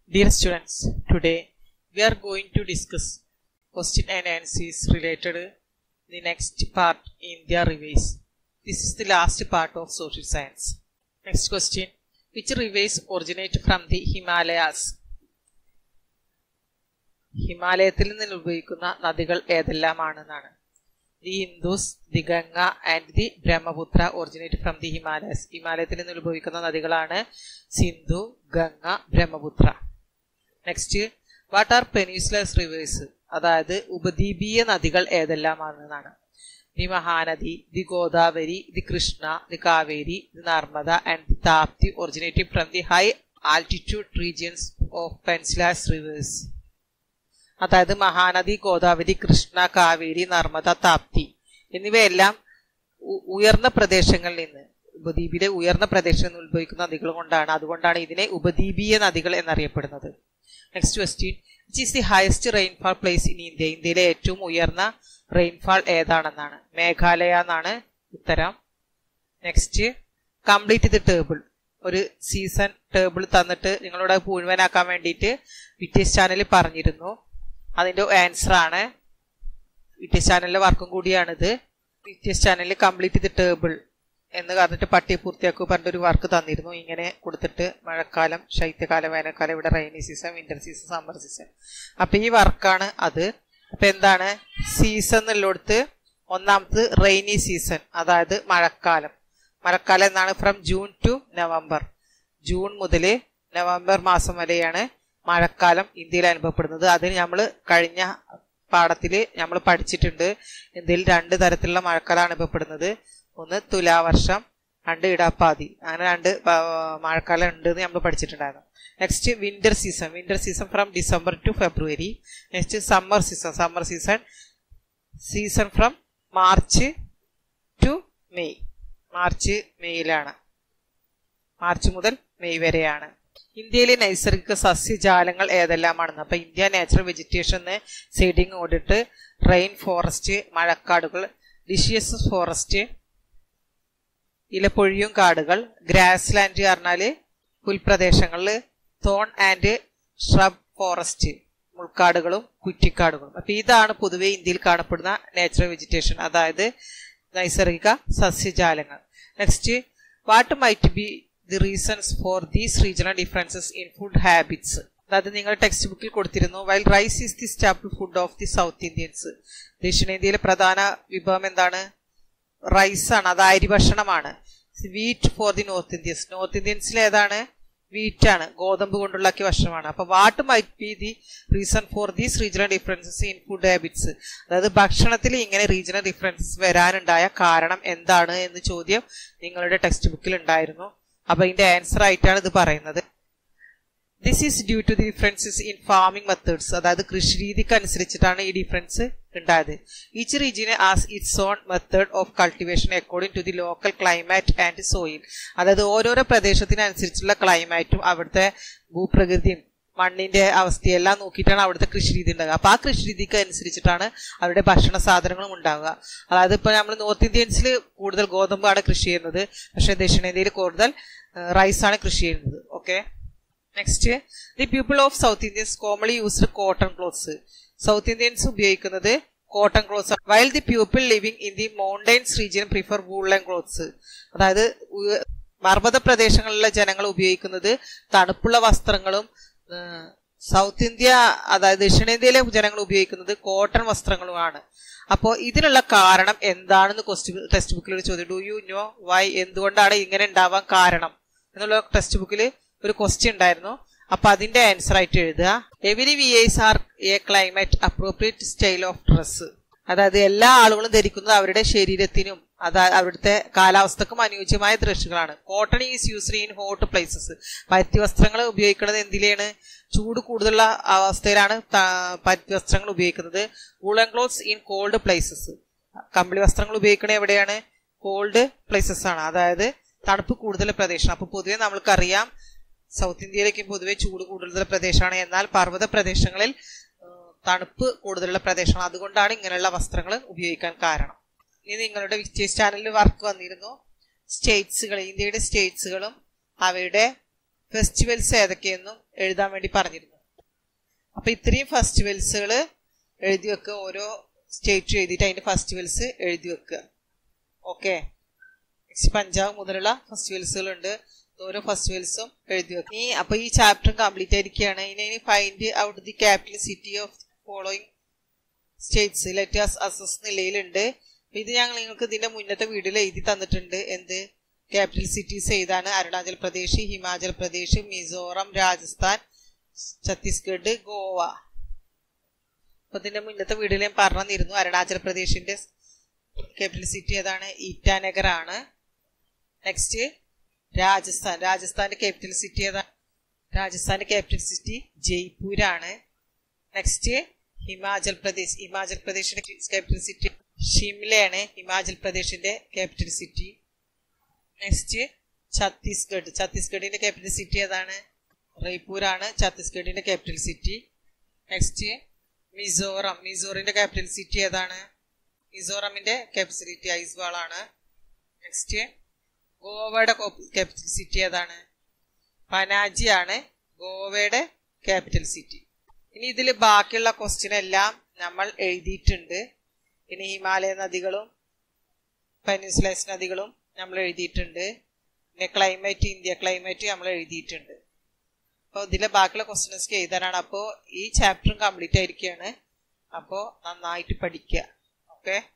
Dear students, today we are going to discuss question and answers related the next part in the revise. This is the last part of social science. Next question. Which rivers originate from the Himalayas? ഹിമാലയത്തിൽ നിന്ന് ഉപയോഗിക്കുന്ന നദികൾ ഏതെല്ലാമാണെന്നാണ് the Indus the Ganga and the Brahmaputra originate from the Himalayas ഹിമാലയത്തിൽ നിന്ന് ഉത്ഭവിക്കുന്ന നദികളാണ് Sindhu Ganga Brahmaputra next what are peninsular rivers അതായത് ഉപദ്വീപീയ നദികൾ ഏതെല്ലാമാണെന്നാണ് the Mahanadi the Godavari the Krishna the Kaveri the Narmada and the Tapti originative from the high altitude regions of peninsular rivers അതായത് മഹാനദി ഗോദാവരി കൃഷ്ണ കാവേരി നർമ്മദ താപ്തി എന്നിവയെല്ലാം ഉയർന്ന പ്രദേശങ്ങളിൽ നിന്ന് ഉപദ്വീപിലെ ഉയർന്ന പ്രദേശങ്ങളിൽ നിന്ന് ഉത്ഭവിക്കുന്ന നദികൾ കൊണ്ടാണ് അതുകൊണ്ടാണ് ഇതിനെ ഉപദ്വീപീയ നദികൾ എന്നറിയപ്പെടുന്നത് next question which is the highest rainfall place in India ഇന്ത്യയിലെ ഏറ്റവും ഉയർന്ന റെയിൻഫാൾ ഏതാണെന്നാണ് മേഘാലയ എന്നാണ് ഉത്തരം നെക്സ്റ്റ് കംപ്ലീറ്റ് ദി ടേബിൾ ഒരു സീസൺ ടേബിൾ തന്നിട്ട് നിങ്ങളോട് മുഴുവനാക്കാൻ വേണ്ടിയിട്ട് വിറ്റേഴ്സ് ചാനലിൽ പറഞ്ഞിരുന്നു അതിന്റെ ആൻസർ ആണ് വിറ്റേഴ്സ് ചാനലിലെ വർക്കും കൂടിയാണിത് വിറ്റേഴ്സ് ചാനലിൽ കംപ്ലീറ്റ് ദി ടേബിൾ എന്ന് പറഞ്ഞിട്ട് പട്ടിക പൂർത്തിയാക്കൂ പറഞ്ഞിട്ട് ഒരു വർക്ക് തന്നിരുന്നു ഇങ്ങനെ കൊടുത്തിട്ട് മഴക്കാലം ശൈത്യകാലം വേനൽക്കാലം ഇവിടെ rainy season winter season summer season അപ്പൊ ഈ വർക്കാണ് അത് അപ്പൊ എന്താണ് സീസൺ എന്നുള്ളിടത്ത് ഒന്നാമത് റെയിനി സീസൺ അതായത് മഴക്കാലം മഴക്കാലം എന്നാണ് from June to November June മുതൽ നവംബർ മാസം വരെയാണ് മഴക്കാലം ഇന്ത്യയിൽ അനുഭവപ്പെടുന്നത് അതിന് നമ്മൾ കഴിഞ്ഞ പാഠത്തിൽ നമ്മൾ പഠിച്ചിട്ടുണ്ട് ഇന്ത്യയിൽ രണ്ട് തരത്തിലുള്ള മഴക്കാലം അനുഭവപ്പെടുന്നത് ഒന്ന് തുലാവർഷം രണ്ട് ഇടപ്പാതി അങ്ങനെ രണ്ട് മഴക്കാലം ഉണ്ട് എന്ന് നമ്മൾ പഠിച്ചിട്ടുണ്ടായിരുന്നു next winter season winter season from December to February next summer season summer season season from March to May March മെയ്യിലാണ് മാർച്ച് മുതൽ മെയ് വരെയാണ് ഇന്ത്യയിലെ നൈസർഗിക സസ്യജാലങ്ങൾ ഏതെല്ലാമാണെന്ന് അപ്പൊ ഇന്ത്യ നാച്ചുറൽ വെജിറ്റേഷൻ സീഡിങ് ഓടിട്ട് റെയിൻ ഫോറസ്റ്റ് മഴക്കാടുകൾ ഡിഷിയസ് ഫോറസ്റ്റ് ഇലപ്പൊഴിയും കാടുകൾ ഗ്രാസ് ലാൻഡ് പറഞ്ഞാല് പുൽപ്രദേശങ്ങളിൽ തോൺ ആൻഡ് ഷ്രബ് ഫോറസ്റ്റ് മുൾക്കാടുകളും കുറ്റിക്കാടുകളും അപ്പൊ ഇതാണ് പൊതുവെ ഇന്ത്യയിൽ കാണപ്പെടുന്ന നാച്ചുറൽ വെജിറ്റേഷൻ അതായത് നൈസർഗിക സസ്യജാലങ്ങൾ next what might be the reasons for these regional differences in food habits അതായത് നിങ്ങൾ ടെക്സ്റ്റ് ബുക്കിൽ കൊടുത്തിരുന്നു while rice is the staple food of the South Indians ദക്ഷിണേന്ത്യയിലെ പ്രധാന വിഭവം എന്താണ് റൈസ് ആണ് അത് അരി ഭക്ഷണമാണ് wheat for the North Indians North ഇന്ത്യൻസിൽ ഏതാണ് വീറ്റ് ആണ് ഗോതമ്പ് കൊണ്ടുള്ളാക്കിയ ഭക്ഷണമാണ് അപ്പൊ what might be the reason for these regional differences in food habits അതായത് ഭക്ഷണത്തിൽ ഇങ്ങനെ റീജിയണൽ ഡിഫറൻസസ് വരാനുണ്ടായ കാരണം എന്താണ് എന്ന് ചോദ്യം നിങ്ങളുടെ ടെക്സ്റ്റ് ബുക്കിൽ ഉണ്ടായിരുന്നു അപ്പൊ ഇതിന്റെ ആൻസർ ആയിട്ടാണ് ഇത് പറയുന്നത് this is due to the differences in farming methods അതായത് കൃഷി രീതിക്ക് അനുസരിച്ചിട്ടാണ് ഈ ഡിഫറൻസ് ഉണ്ടായത് each region has its own method of cultivation according to the local climate and soil അതായത് ഓരോരോ പ്രദേശത്തിനനുസരിച്ചുള്ള ക്ലൈമാറ്റും അവിടുത്തെ ഭൂപ്രകൃതിയും മണ്ണിന്റെ അവസ്ഥയെല്ലാം നോക്കിയിട്ടാണ് അവിടുത്തെ കൃഷി രീതി ഉണ്ടാകുക അപ്പൊ ആ കൃഷി രീതിക്ക് അനുസരിച്ചിട്ടാണ് അവരുടെ ഭക്ഷണ സാധനങ്ങളും ഉണ്ടാവുക അതായത് ഇപ്പൊ നമ്മൾ നോർത്ത് ഇന്ത്യൻസിൽ കൂടുതൽ ഗോതമ്പാണ് കൃഷി ചെയ്യുന്നത് പക്ഷെ ദക്ഷിണേന്ത്യയിൽ കൂടുതൽ റൈസ് ആണ് കൃഷി ചെയ്യുന്നത് okay next the people of South Indians commonly used cotton clothes South Indians ഉപയോഗിക്കുന്നത് cotton clothes while the people living in the mountains region prefer woollen clothes അതായത് പർവ്വത പ്രദേശങ്ങളിലെ ജനങ്ങൾ ഉപയോഗിക്കുന്നത് തണുപ്പുള്ള വസ്ത്രങ്ങളും സൗത്ത് ഇന്ത്യ അതായത് ദക്ഷിണേന്ത്യയിലെ ജനങ്ങൾ ഉപയോഗിക്കുന്നത് കോട്ടൺ വസ്ത്രങ്ങളുമാണ് അപ്പോൾ ഇതിനുള്ള കാരണം എന്താണെന്ന് ക്വസ്റ്റ്യൻ ടെക്സ്റ്റ് ബുക്കിൽ ഒരു ചോദ്യം ഡു യു നോ വൈ എന്തുകൊണ്ടാണ് ഇങ്ങനെ ഉണ്ടാവാൻ കാരണം എന്നുള്ള ടെക്സ്റ്റ് ബുക്കിൽ ഒരു ക്വസ്റ്റ്യൻ ഉണ്ടായിരുന്നു അപ്പൊ അതിന്റെ ആൻസർ ആയിട്ട് എഴുതുക every wears are a climate appropriate style of dress അതായത് എല്ലാ ആളുകളും ധരിക്കുന്നത് അവരുടെ ശരീരത്തിനും അതായത് അവിടുത്തെ കാലാവസ്ഥക്കും അനുയോജ്യമായ ഡ്രസ്സുകളാണ് cotton is used in hot places പരുത്തി വസ്ത്രങ്ങൾ ഉപയോഗിക്കുന്നത് എന്തിലാണ് ചൂട് കൂടുതലുള്ള അവസ്ഥയിലാണ് പരുത്തി വസ്ത്രങ്ങൾ ഉപയോഗിക്കുന്നത് woollen clothes in cold places കമ്പിളി വസ്ത്രങ്ങൾ ഉപയോഗിക്കുന്നത് എവിടെയാണ് കോൾഡ് പ്ലേസസ് ആണ് അതായത് തണുപ്പ് കൂടുതൽ പ്രദേശം അപ്പൊ പൊതുവെ നമ്മൾക്കറിയാം സൗത്ത് ഇന്ത്യയിലേക്ക് പൊതുവെ ചൂട് കൂടുതലുള്ള പ്രദേശമാണ് എന്നാൽ പർവ്വത പ്രദേശങ്ങളിൽ തണുപ്പ് കൂടുതലുള്ള പ്രദേശമാണ് അതുകൊണ്ടാണ് ഇങ്ങനെയുള്ള വസ്ത്രങ്ങൾ ഉപയോഗിക്കാൻ കാരണം ഇനി നിങ്ങളുടെ വിക്ടേഴ്സ് ചാനലിൽ വർക്ക് വന്നിരുന്നു സ്റ്റേറ്റ്സുകൾ ഇന്ത്യയുടെ സ്റ്റേറ്റ്സുകളും അവയുടെ ഫെസ്റ്റിവൽസ് ഏതൊക്കെയെന്നും എഴുതാൻ വേണ്ടി പറഞ്ഞിരുന്നു അപ്പൊ ഇത്രയും ഫെസ്റ്റിവൽസുകൾ എഴുതി വെക്കുക ഓരോ സ്റ്റേറ്റ് എഴുതിയിട്ട് അതിന്റെ ഫെസ്റ്റിവൽസ് എഴുതി വെക്കുക ഓക്കെ നെക്സ്റ്റ് പഞ്ചാബ് മുതലുള്ള ഫെസ്റ്റിവൽസുകൾ ഉണ്ട് ഓരോ ഫെസ്റ്റിവൽസും എഴുതി വെക്കുക ഇനി അപ്പൊ ഈ ചാപ്റ്റർ കംപ്ലീറ്റ് ആയിരിക്കുകയാണ് ഇനി find out the capital city of following states letters അസസ് നിലയിലുണ്ട് അപ്പൊ ഇത് ഞങ്ങൾ നിങ്ങൾക്ക് ഇതിന്റെ മുന്നത്തെ വീഡിയോയിൽ എഴുതി തന്നിട്ടുണ്ട് എന്ത് ക്യാപിറ്റൽ സിറ്റീസ് ഏതാണ് അരുണാചൽ പ്രദേശ് ഹിമാചൽ പ്രദേശ് മിസോറം രാജസ്ഥാൻ ഛത്തീസ്ഗഡ് ഗോവ അപ്പൊ ഇതിന്റെ മുന്നത്തെ വീഡിയോയിൽ ഞാൻ പറഞ്ഞു തന്നിരുന്നു അരുണാചൽ പ്രദേശിന്റെ ക്യാപിറ്റൽ സിറ്റി ഏതാണ് ഈറ്റാനഗർ ആണ് നെക്സ്റ്റ് രാജസ്ഥാൻ രാജസ്ഥാന്റെ ക്യാപിറ്റൽ സിറ്റി ഏതാണ് രാജസ്ഥാന്റെ ക്യാപിറ്റൽ സിറ്റി ജയ്പൂരാണ് നെക്സ്റ്റ് ഹിമാചൽ പ്രദേശ് ഹിമാചൽ പ്രദേശിന്റെ ക്യാപിറ്റൽ സിറ്റി ഷിംലയാണ് ഹിമാചൽ പ്രദേശിന്റെ ക്യാപിറ്റൽ സിറ്റി നെക്സ്റ്റ് ഛത്തീസ്ഗഡ് ഛത്തീസ്ഗഡിന്റെ ക്യാപിറ്റൽ സിറ്റി ഏതാണ് റയ്പൂരാണ് ഛത്തീസ്ഗഡിന്റെ ക്യാപിറ്റൽ സിറ്റി നെക്സ്റ്റ് മിസോറം മിസോറിന്റെ ക്യാപിറ്റൽ സിറ്റി ഏതാണ് മിസോറമിന്റെ ക്യാപിറ്റൽ സിറ്റി ഐസ്വാൾ ആണ് നെക്സ്റ്റ് ഗോവയുടെ ക്യാപിറ്റൽ സിറ്റി ഏതാണ് പനാജി ആണ് ഗോവയുടെ ക്യാപിറ്റൽ സിറ്റി ഇനി ഇതിൽ ബാക്കിയുള്ള ക്വസ്റ്റ്യൻ എല്ലാം നമ്മൾ എഴുതിയിട്ടുണ്ട് ഇനി ഹിമാലയ നദികളും പെനിൻസുലേസ് നദികളും നമ്മൾ എഴുതിയിട്ടുണ്ട് പിന്നെ ക്ലൈമറ്റ് ഇന്ത്യ ക്ലൈമറ്റ് നമ്മൾ എഴുതിയിട്ടുണ്ട് അപ്പോൾ ഇതിലെ ബാക്കിയുള്ള ക്വസ്റ്റ്യൻസ് എഴുതാനാണ് അപ്പോൾ ഈ ചാപ്റ്ററും കംപ്ലീറ്റ് ആയിരിക്കുകയാണ് അപ്പോൾ നന്നായിട്ട് പഠിക്കുക ഓക്കെ